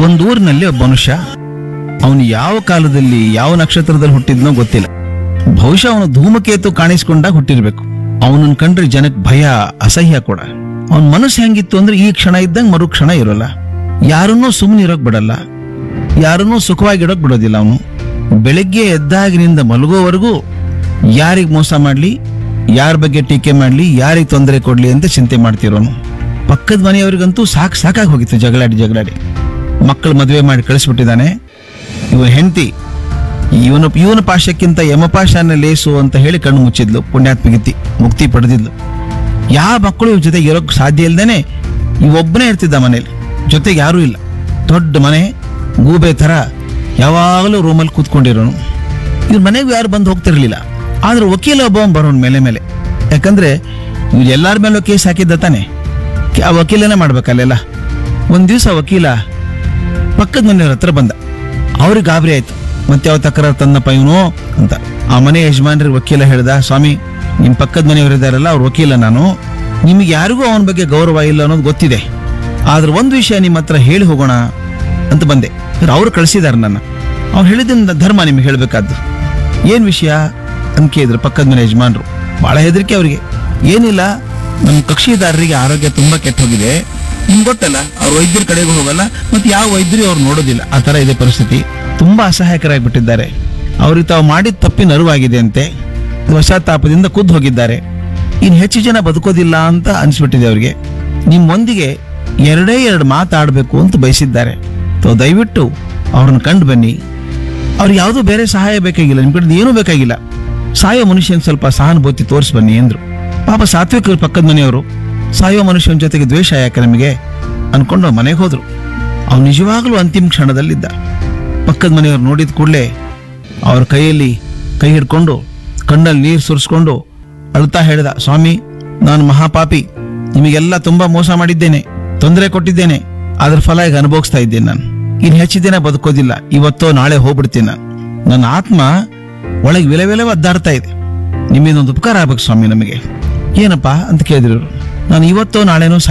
ಒಂದು ಊರಿನಲ್ಲಿ ಒಬ್ಬ ಮನುಷ್ಯ ಅವನು ಯಾವ ಕಾಲದಲ್ಲಿ ಯಾವ ನಕ್ಷತ್ರದಲ್ಲಿ ಹುಟ್ಟಿದ್ನೋ ಗೊತ್ತಿಲ್ಲ ಬಹುಶಃ ಅವನು ಧೂಮಕೇತು ಕಾಣಿಸ್ಕೊಂಡಾಗ ಹುಟ್ಟಿರ್ಬೇಕು ಅವನನ್ನ ಕಂಡ್ರೆ ಜನಕ್ಕೆ ಭಯ ಅಸಹ್ಯ ಕೂಡ ಅವನ ಮನಸ್ಸು ಹೆಂಗಿತ್ತು ಅಂದ್ರೆ ಈ ಕ್ಷಣ ಇದ್ದಂಗೆ ಮರು ಕ್ಷಣ ಇರೋಲ್ಲ ಯಾರನ್ನೂ ಸುಮ್ಮನೆ ಇರೋಕ್ ಬಿಡಲ್ಲ ಯಾರನ್ನೂ ಸುಖವಾಗಿಡೋಕ್ ಬಿಡೋದಿಲ್ಲ ಅವನು ಬೆಳಗ್ಗೆ ಎದ್ದಾಗಿನಿಂದ ಮಲಗೋವರೆಗೂ ಯಾರಿಗೆ ಮೋಸ ಮಾಡ್ಲಿ ಯಾರ ಬಗ್ಗೆ ಟೀಕೆ ಮಾಡ್ಲಿ ಯಾರಿಗೆ ತೊಂದರೆ ಕೊಡ್ಲಿ ಅಂತ ಚಿಂತೆ ಮಾಡ್ತಿರೋನು ಪಕ್ಕದ ಮನೆಯವರಿಗಂತೂ ಸಾಕು ಸಾಕಾಗಿ ಹೋಗಿತ್ತು ಜಗಳಾಡಿ ಜಗಳಾಡಿ ಮಕ್ಕಳು ಮದುವೆ ಮಾಡಿ ಕಳಿಸ್ಬಿಟ್ಟಿದ್ದಾನೆ ಇವನ ಹೆಂಡತಿ ಇವನ ಇವನ ಪಾಶಕ್ಕಿಂತ ಯಮಪಾಶನ ಲೇಸು ಅಂತ ಹೇಳಿ ಕಣ್ಣು ಮುಚ್ಚಿದ್ಲು ಪುಣ್ಯಾತ್ಮಗಿತ್ತಿ ಮುಕ್ತಿ ಪಡೆದಿದ್ಲು ಯಾವ ಮಕ್ಕಳು ಇವ್ರ ಜೊತೆಗೆ ಇರೋಕ್ ಸಾಧ್ಯ ಇಲ್ದೇನೆ ಇವೊಬ್ಬನೇ ಇರ್ತಿದ್ದ ಮನೇಲಿ ಜೊತೆಗೆ ಯಾರೂ ಇಲ್ಲ ದೊಡ್ಡ ಮನೆ ಗೂಬೆ ಥರ ಯಾವಾಗಲೂ ರೂಮಲ್ಲಿ ಕೂತ್ಕೊಂಡಿರೋನು ಇವ್ರ ಮನೆಗೂ ಯಾರು ಬಂದು ಹೋಗ್ತಿರ್ಲಿಲ್ಲ ಆದ್ರೆ ವಕೀಲ ಒಬ್ಬ ಬರೋನ್ ಮೇಲೆ ಮೇಲೆ ಯಾಕಂದ್ರೆ ಇವ್ರು ಎಲ್ಲಾರ ಮೇಲೂ ಕೇಸ್ ಹಾಕಿದ್ದ ತಾನೆ ಆ ವಕೀಲನೇ ಮಾಡ್ಬೇಕಲ್ಲೆಲ್ಲ ಒಂದ್ ದಿವಸ ವಕೀಲ ಪಕ್ಕದ ಮನೆಯವ್ರ ಹತ್ರ ಬಂದ ಅವ್ರಿಗೆ ಗಾಬರಿ ಆಯ್ತು ಮತ್ತೆ ಯಾವ ತಕರಾರು ತನ್ನಪ್ಪ ಇವನು ಅಂತ ಆ ಮನೆ ಯಜಮಾನ್ರಿಗೆ ವಕೀಲ ಹೇಳ್ದ ಸ್ವಾಮಿ ನಿಮ್ ಪಕ್ಕದ ಮನೆಯವರು ಇದ್ದಾರಲ್ಲ ಅವ್ರ ವಕೀಲ ನಾನು ನಿಮಗೆ ಯಾರಿಗೂ ಅವನ ಬಗ್ಗೆ ಗೌರವ ಇಲ್ಲ ಅನ್ನೋದು ಗೊತ್ತಿದೆ ಆದ್ರೆ ಒಂದು ವಿಷಯ ನಿಮ್ಮ ಹತ್ರ ಹೇಳಿ ಹೋಗೋಣ ಅಂತ ಬಂದೆ ಅವ್ರು ಕಳಿಸಿದಾರೆ ನನ್ನ ಅವ್ರು ಹೇಳಿದ ಧರ್ಮ ನಿಮ್ಗೆ ಹೇಳ್ಬೇಕಾದ್ದು ಏನ್ ವಿಷಯ ಅಂತ ಕೇಳಿದ್ರು ಪಕ್ಕದ ಮನೆ ಯಜಮಾನ್ರು ಬಹಳ ಹೆದರಿಕೆ ಅವರಿಗೆ ಏನಿಲ್ಲ ನಮ್ಮ ಕಕ್ಷಿದಾರರಿಗೆ ಆರೋಗ್ಯ ತುಂಬಾ ಕೆಟ್ಟ ಹೋಗಿದೆ ನಿಮ್ಗೆ ಗೊತ್ತಲ್ಲ ಅವ್ರು ವೈದ್ಯರ ಕಡೆಗೂ ಹೋಗಲ್ಲ ಮತ್ತೆ ಯಾವ ವೈದ್ಯರು ಅವ್ರು ನೋಡೋದಿಲ್ಲ ಆ ತರ ಇದೆ ಪರಿಸ್ಥಿತಿ ತುಂಬಾ ಅಸಹಾಯಕರಾಗಿಬಿಟ್ಟಿದ್ದಾರೆ ಅವ್ರಿಗೆ ತಾವು ಮಾಡಿದ ತಪ್ಪಿನ ಅರಿವಾಗಿದೆ ಅಂತೆ ವಶಾತಾಪದಿಂದ ಕುದ್ದು ಹೋಗಿದ್ದಾರೆ ಇನ್ನು ಹೆಚ್ಚು ಜನ ಬದುಕೋದಿಲ್ಲ ಅಂತ ಅನ್ಸ್ಬಿಟ್ಟಿದೆ ಅವ್ರಿಗೆ ನಿಮ್ಮೊಂದಿಗೆ ಎರಡೇ ಎರಡು ಮಾತಾಡಬೇಕು ಅಂತ ಬಯಸಿದ್ದಾರೆ ಸೊ ದಯವಿಟ್ಟು ಅವ್ರನ್ನ ಕಂಡು ಬನ್ನಿ ಅವ್ರಿಗೆ ಯಾವುದೂ ಬೇರೆ ಸಹಾಯ ಬೇಕಾಗಿಲ್ಲ ನಿಮ್ ಕಡೆ ಏನೂ ಬೇಕಾಗಿಲ್ಲ ಸಾಯೋ ಮನುಷ್ಯನ್ ಸ್ವಲ್ಪ ಸಹಾನುಭೂತಿ ತೋರಿಸ್ ಬನ್ನಿ ಅಂದ್ರು ಪಾಪ ಸಾತ್ವಿಕ ಪಕ್ಕದ ಮನೆಯವರು ಸಾಯೋ ಮನುಷ್ಯನ ಜೊತೆಗೆ ದ್ವೇಷ ಯಾಕೆ ನಮಗೆ ಅನ್ಕೊಂಡು ಮನೆಗೆ ಹೋದ್ರು ಅವ್ನು ನಿಜವಾಗ್ಲೂ ಅಂತಿಮ ಕ್ಷಣದಲ್ಲಿದ್ದ ಪಕ್ಕದ ಮನೆಯವ್ರು ನೋಡಿದ ಕೂಡಲೇ ಅವ್ರ ಕೈಯಲ್ಲಿ ಕೈ ಹಿಡ್ಕೊಂಡು ಕಣ್ಣಲ್ಲಿ ನೀರು ಸುರಿಸ್ಕೊಂಡು ಅಳ್ತಾ ಹೇಳಿದ ಸ್ವಾಮಿ ನಾನು ಮಹಾಪಾಪಿ ನಿಮಗೆಲ್ಲ ತುಂಬಾ ಮೋಸ ಮಾಡಿದ್ದೇನೆ ತೊಂದರೆ ಕೊಟ್ಟಿದ್ದೇನೆ ಅದ್ರ ಫಲ ಈಗ ಅನುಭವಿಸ್ತಾ ಇದ್ದೇನೆ ನಾನು ಇನ್ನು ಹೆಚ್ಚು ದಿನ ಬದುಕೋದಿಲ್ಲ ಇವತ್ತೋ ನಾಳೆ ಹೋಗ್ಬಿಡ್ತೀನಿ ನಾನು ನನ್ನ ಆತ್ಮ ಒಳಗೆ ವಿಲೆ ವಿಲೆ ಒದ್ದಾಡ್ತಾ ಇದೆ ನಿಮ್ಮಿಂದೊಂದು ಉಪಕಾರ ಆಗ್ಬೇಕು ಸ್ವಾಮಿ ನಮಗೆ ಏನಪ್ಪಾ ಅಂತ ಕೇಳಿದ್ರು ನಾನು ಇವತ್ತೋ ನಾಳೆನೋ